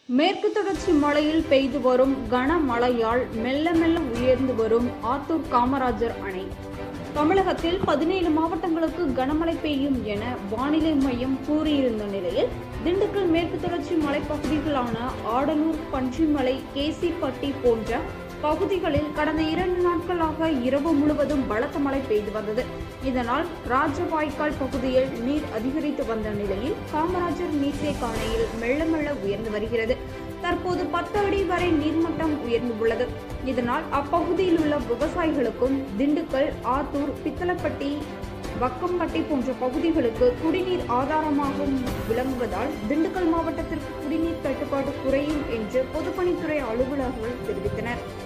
மேற்கு தொடர்ச்சி மலையில் பெய்து வரும் கனமழையால் மெல்ல மெல்ல உயர்ந்து வரும் ஆத்தூர் காமராஜர் அணை தமிழகத்தில் பதினேழு மாவட்டங்களுக்கு கனமழை பெய்யும் என வானிலை மையம் கூறியிருந்த நிலையில் திண்டுக்கல் மேற்கு தொடர்ச்சி மலைப்பகுதிகளான ஆடலூர் பன்றிமலை கேசிப்பட்டி போன்ற பகுதிகளில் கடந்த இரண்டு நாட்களாக இரவு முழுவதும் பலத்த மழை பெய்து வந்தது இதனால் ராஜவாய்க்கால் பகுதியில் நீர் அதிகரித்து வந்த நிலையில் காமராஜர் நீர்த்தேக்க அணையில் மெல்ல மெல்ல உயர்ந்து வருகிறது தற்போது பத்து அடி வரை நீர்மட்டம் உயர்ந்துள்ளது இதனால் அப்பகுதியில் உள்ள விவசாயிகளுக்கும் திண்டுக்கல் ஆத்தூர் பித்தளப்பட்டி வக்கம்பட்டி போன்ற பகுதிகளுக்கு குடிநீர் ஆதாரமாக விளங்குவதால் திண்டுக்கல் மாவட்டத்திற்கு குடிநீர் தட்டுப்பாடு குறையும் என்று பொதுப்பணித்துறை அலுவலர்கள் தெரிவித்தனர்